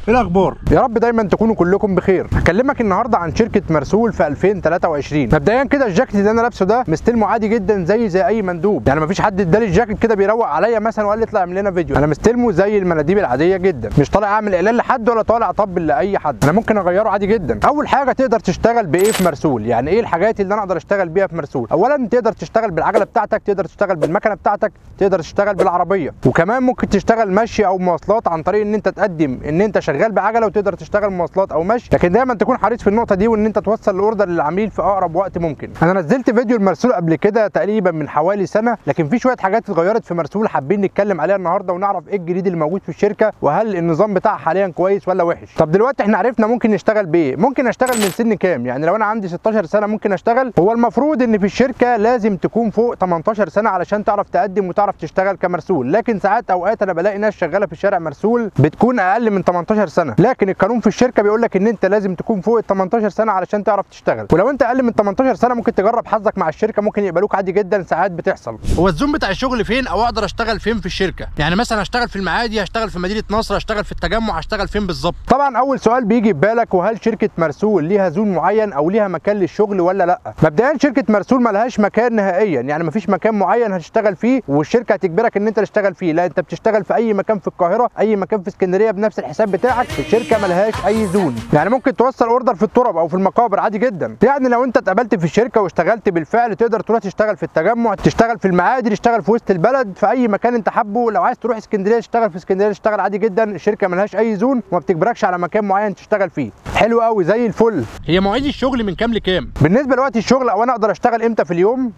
ايه الاخبار يا رب دايما تكونوا كلكم بخير هكلمك النهارده عن شركه مرسول في 2023 مبدئيا كده الجاكيت اللي انا لابسه ده مستلمه عادي جدا زي زي اي مندوب يعني مفيش حد ادالي الجاكيت كده بيروق عليا مثلا وقال لي اطلع اعمل لنا فيديو انا مستلمه زي المناديب العاديه جدا مش طالع اعمل اعلان لحد ولا طالع اطبل لاي حد انا ممكن اغيره عادي جدا اول حاجه تقدر تشتغل بايه في مرسول يعني ايه الحاجات اللي انا اقدر اشتغل بيها في مرسول اولا تقدر تشتغل بالعجله بتاعتك تقدر تشتغل بالمكنه بتاعتك تقدر تشتغل بالعربيه وكمان ممكن تشتغل مشي او مواصلات عن طريق ان انت تقدم ان انت شغال بعجله وتقدر تشتغل مواصلات او مشي لكن دايما تكون حريص في النقطه دي وان انت توصل الاوردر للعميل في اقرب وقت ممكن انا نزلت فيديو المرسول قبل كده تقريبا من حوالي سنه لكن في شويه حاجات اتغيرت في مرسول حابين نتكلم عليها النهارده ونعرف ايه الجديد اللي موجود في الشركه وهل النظام بتاعها حاليا كويس ولا وحش طب دلوقتي احنا عرفنا ممكن نشتغل بايه ممكن اشتغل من سن كام يعني لو انا عندي 16 سنه ممكن اشتغل هو المفروض ان في الشركه لازم تكون فوق 18 سنه علشان تعرف تقدم وتعرف تشتغل كمرسول لكن ساعات اوقات انا بلاقي ناس شغاله في الشارع مرسول بتكون اقل من 18 سنه لكن القانون في الشركه بيقول لك ان انت لازم تكون فوق ال 18 سنه علشان تعرف تشتغل ولو انت اقل من 18 سنه ممكن تجرب حظك مع الشركه ممكن يقبلوك عادي جدا ساعات بتحصل هو الزوم بتاع الشغل فين او اقدر اشتغل فين في الشركه يعني مثلا اشتغل في المعادي هشتغل في مدينه نصر هشتغل في التجمع هشتغل فين بالظبط طبعا اول سؤال بيجي في بالك وهل شركه مرسول ليها زون معين او ليها مكان للشغل ولا لا مبدئيا شركه مرسول ملهاش مكان نهائيا يعني مفيش مكان معين هتشتغل فيه والشركه هتجبرك ان انت تشتغل فيه لا انت بتشتغل في اي مكان في القاهره اي مكان في اسكندريه بنفس الحساب بتاعك الشركه ملهاش اي زون يعني ممكن توصل اوردر في التراب او في المقابر عادي جدا يعني لو انت اتقبلت في الشركه واشتغلت بالفعل تقدر تروح تشتغل في التجمع تشتغل في المعادي تشتغل في وسط البلد في اي مكان انت حابه لو عايز تروح اسكندريه تشتغل في اسكندريه تشتغل عادي جدا الشركه ملهاش اي زون وما بتجبركش على مكان معين تشتغل فيه حلو قوي زي الفل هي مواعيد الشغل من كام لكام بالنسبه لوقت الشغل او انا اقدر اشتغل امتى في اليوم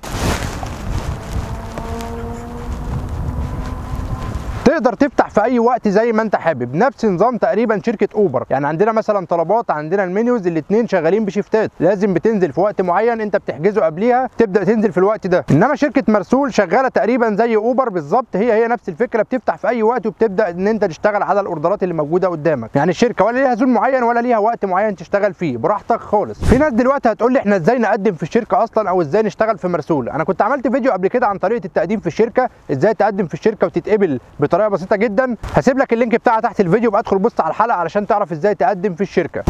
تقدر تفتح في اي وقت زي ما انت حابب نفس نظام تقريبا شركه اوبر يعني عندنا مثلا طلبات عندنا المنيوز الاثنين شغالين بشيفتات لازم بتنزل في وقت معين انت بتحجزه قبليها تبدا تنزل في الوقت ده انما شركه مرسول شغاله تقريبا زي اوبر بالظبط هي هي نفس الفكره بتفتح في اي وقت وبتبدا ان انت تشتغل على الاوردرات اللي موجوده قدامك يعني الشركه ولا ليها زون معين ولا ليها وقت معين تشتغل فيه براحتك خالص في ناس دلوقتي هتقول لي احنا ازاي نقدم في الشركه اصلا او ازاي نشتغل في مرسول انا كنت عملت فيديو قبل كده عن طريقه التقديم في الشركه ازاي تقدم في الشركه وتتقبل بطريقه بسيطه جدا هسيب لك اللينك بتاعها تحت الفيديو بقى ادخل بص على الحلقه علشان تعرف ازاي تقدم في الشركه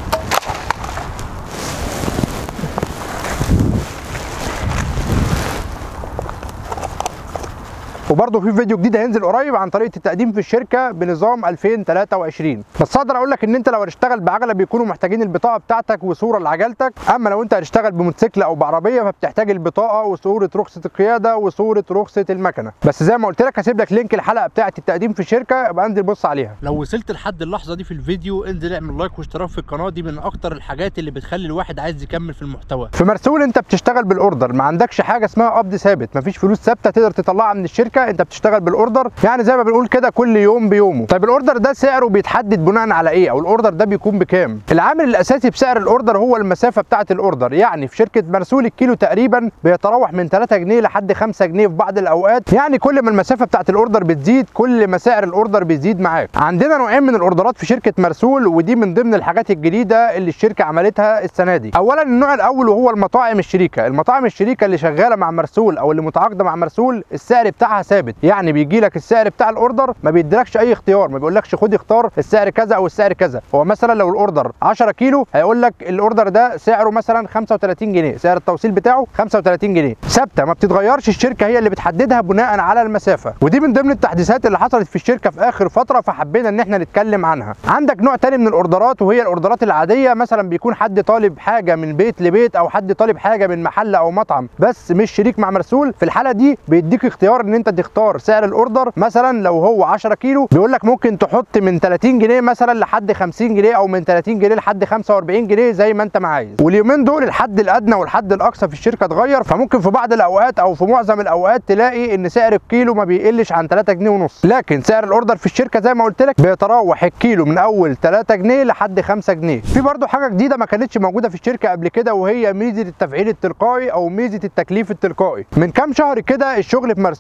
وبرضه في فيديو جديد هينزل قريب عن طريقه التقديم في الشركه بنظام 2023 بس اقدر اقول لك ان انت لو هتشتغل بعجله بيكونوا محتاجين البطاقه بتاعتك وصوره لعجلتك اما لو انت هتشتغل بموتوسيكل او بعربيه فبتحتاج البطاقه وصوره رخصه القياده وصوره رخصه المكنه بس زي ما قلت لك هسيب لك لينك الحلقه بتاعه التقديم في الشركه ابقى انزل بص عليها لو وصلت لحد اللحظه دي في الفيديو انزل اعمل لايك واشتراك في القناه دي من اكتر الحاجات اللي بتخلي الواحد عايز يكمل في المحتوى في مرسول انت بتشتغل بالاوردر ما عندكش حاجه اسمها قبض ثابت مفيش فلوس ثابته تقدر تطلعها من الشركه انت بتشتغل بالاوردر يعني زي ما بنقول كده كل يوم بيومه طيب الاوردر ده سعره بيتحدد بناء على ايه او الاوردر ده بيكون بكام العامل الاساسي بسعر الاوردر هو المسافه بتاعه الاوردر يعني في شركه مرسول الكيلو تقريبا بيتراوح من 3 جنيه لحد 5 جنيه في بعض الاوقات يعني كل ما المسافه بتاعه الاوردر بتزيد كل ما سعر الاوردر بيزيد معاك عندنا نوعين من الاوردرات في شركه مرسول ودي من ضمن الحاجات الجديده اللي الشركه عملتها السنه دي اولا النوع الاول وهو المطاعم الشريكه المطاعم الشريكه اللي شغاله مع مرسول او اللي متعاقده مع مرسول السعر بتاعها ثابت يعني بيجي لك السعر بتاع الاوردر ما بيديلكش اي اختيار ما بيقولكش خد اختار السعر كذا او السعر كذا هو مثلا لو الاوردر 10 كيلو هيقول لك الاوردر ده سعره مثلا 35 جنيه سعر التوصيل بتاعه 35 جنيه ثابته ما بتتغيرش الشركه هي اللي بتحددها بناء على المسافه ودي من ضمن التحديثات اللي حصلت في الشركه في اخر فتره فحبينا ان احنا نتكلم عنها عندك نوع تاني من الاوردرات وهي الاوردرات العاديه مثلا بيكون حد طالب حاجه من بيت لبيت او حد طالب حاجه من محل او مطعم بس مش شريك مع مرسول في الحاله دي بيديك اختيار ان انت تختار سعر الاوردر مثلا لو هو 10 كيلو بيقول لك ممكن تحط من 30 جنيه مثلا لحد 50 جنيه او من 30 جنيه لحد 45 جنيه زي ما انت ما عايز واليومين دول الحد الادنى والحد الاقصى في الشركه اتغير فممكن في بعض الاوقات او في معظم الاوقات تلاقي ان سعر الكيلو ما بيقلش عن 3 جنيه ونص لكن سعر الاوردر في الشركه زي ما قلت لك بيتراوح الكيلو من اول 3 جنيه لحد 5 جنيه في برضو حاجه جديده ما كانتش موجوده في الشركه قبل كده وهي ميزه التفعيل التلقائي او ميزه التكليف التلقائي من كام شهر كده الشغل في مرسول كان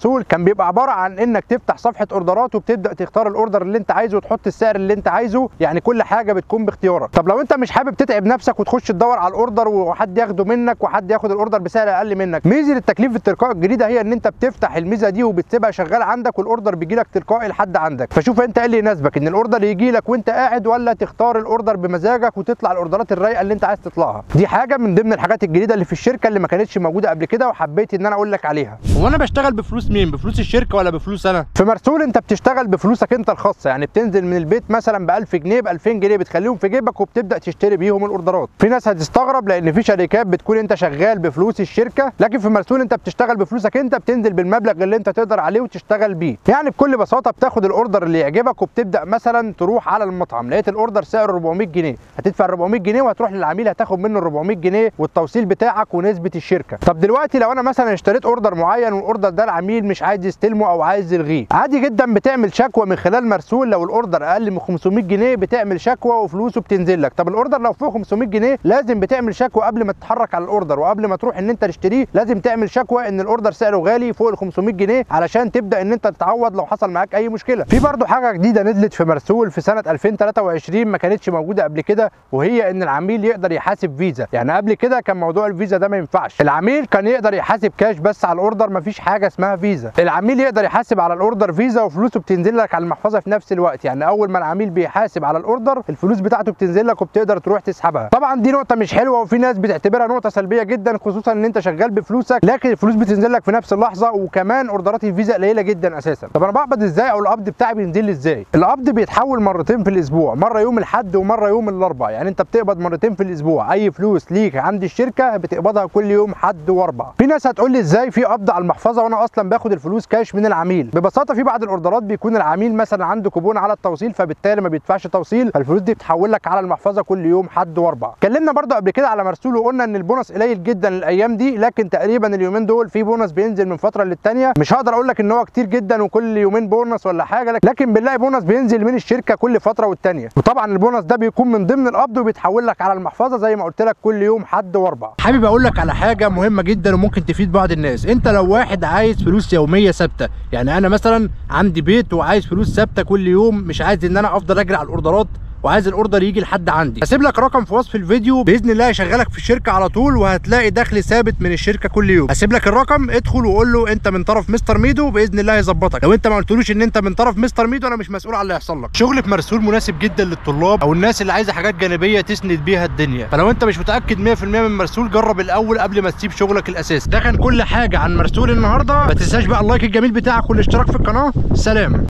بيبقى عباره عن انك تفتح صفحه اوردرات وبتبدا تختار الاوردر اللي انت عايزه وتحط السعر اللي انت عايزه يعني كل حاجه بتكون باختيارك طب لو انت مش حابب تتعب نفسك وتخش تدور على الاوردر وحد ياخده منك وحد ياخد الاوردر بسعر اقل منك ميزه التكليف التلقائي الجديده هي ان انت بتفتح الميزه دي وبتسيبها شغاله عندك والاوردر بيجي لك تلقائي لحد عندك فشوف انت ايه اللي يناسبك ان الاوردر يجي لك وانت قاعد ولا تختار الاوردر بمزاجك وتطلع الاوردرات الرايقه اللي انت عايز تطلعها دي حاجه من ضمن الحاجات الجديده اللي في الشركه اللي ما كانتش موجوده قبل كده وحبيت ان انا اقول لك عليها هو انا بشتغل بفلوس مين بفلوس الشركه ولا بفلوس انا في مرسول انت بتشتغل بفلوسك انت الخاصه يعني بتنزل من البيت مثلا ب 1000 جنيه ب 2000 جنيه بتخليهم في جيبك وبتبدا تشتري بيهم الاوردرات في ناس هتستغرب لان في شركات بتكون انت شغال بفلوس الشركه لكن في مرسول انت بتشتغل بفلوسك انت بتنزل بالمبلغ اللي انت تقدر عليه وتشتغل بيه يعني بكل بساطه بتاخد الاوردر اللي يعجبك وبتبدا مثلا تروح على المطعم لقيت الاوردر سعره 400 جنيه هتدفع 400 جنيه وهتروح للعميل هتاخد منه 400 جنيه والتوصيل بتاعك ونسبه الشركه طب دلوقتي لو انا مثلا اشتريت اوردر معين والاوردر ده العميل مش عايز يستلمه او عايز يلغيه عادي جدا بتعمل شكوى من خلال مرسول لو الاوردر اقل من 500 جنيه بتعمل شكوى وفلوسه بتنزل لك طب الاوردر لو فوق 500 جنيه لازم بتعمل شكوى قبل ما تتحرك على الاوردر وقبل ما تروح ان انت تشتريه لازم تعمل شكوى ان الاوردر سعره غالي فوق ال 500 جنيه علشان تبدا ان انت تتعوض لو حصل معاك اي مشكله في برضو حاجه جديده نزلت في مرسول في سنه 2023 ما كانتش موجوده قبل كده وهي ان العميل يقدر يحاسب فيزا يعني قبل كده كان موضوع الفيزا ده ما ينفعش العميل كان يقدر يحاسب كاش بس على الاوردر ما فيش حاجه اسمها فيزا العميل يقدر يحاسب على الاوردر فيزا وفلوسه بتنزل لك على المحفظه في نفس الوقت يعني اول ما العميل بيحاسب على الاوردر الفلوس بتاعته بتنزل لك وبتقدر تروح تسحبها طبعا دي نقطه مش حلوه وفي ناس بتعتبرها نقطه سلبيه جدا خصوصا ان انت شغال بفلوسك لكن الفلوس بتنزل لك في نفس اللحظه وكمان اوردرات الفيزا قليله جدا اساسا طب انا بقبض ازاي او القبض بتاعي بينزل لي ازاي القبض بيتحول مرتين في الاسبوع مره يوم الاحد ومره يوم الاربعاء يعني انت بتقبض مرتين في الاسبوع اي فلوس ليك عند الشركه بتقبضها كل يوم حد واربع في ناس هتقول لي ازاي في قبض على المحفظه وانا اصلا باخد الفلوس كاش من العميل ببساطه في بعض الاوردرات بيكون العميل مثلا عنده كوبون على التوصيل فبالتالي ما بيدفعش توصيل فالفلوس دي بتحول لك على المحفظه كل يوم حد واربع اتكلمنا برضو قبل كده على مرسول وقلنا ان البونص قليل جدا الايام دي لكن تقريبا اليومين دول في بونص بينزل من فتره للتانيه مش هقدر اقول لك ان هو كتير جدا وكل يومين بونص ولا حاجه لكن بنلاقي بونص بينزل من الشركه كل فتره والتانيه وطبعا البونص ده بيكون من ضمن القبض وبيتحول لك على المحفظه زي ما قلت لك كل يوم حد واربع حابب اقول لك على حاجه مهمه جدا وممكن تفيد بعض الناس انت لو واحد عايز فلوس يوميه ثابته يعني انا مثلا عندي بيت وعايز فلوس ثابته كل يوم مش عايز ان انا افضل اجري على الاوردرات وعايز الاوردر يجي لحد عندي هسيب لك رقم في وصف الفيديو باذن الله يشغلك في الشركه على طول وهتلاقي دخل ثابت من الشركه كل يوم هسيب لك الرقم ادخل وقول له انت من طرف مستر ميدو باذن الله يظبطك لو انت ما قلتلوش ان انت من طرف مستر ميدو انا مش مسؤول عن اللي هيحصل لك شغل في مرسول مناسب جدا للطلاب او الناس اللي عايزه حاجات جانبيه تسند بيها الدنيا فلو انت مش متاكد 100% من مرسول جرب الاول قبل ما تسيب شغلك الاساسي ده كان كل حاجه عن مرسول النهارده ما تنساش بقى اللايك الجميل بتاعك والاشتراك في القناه سلام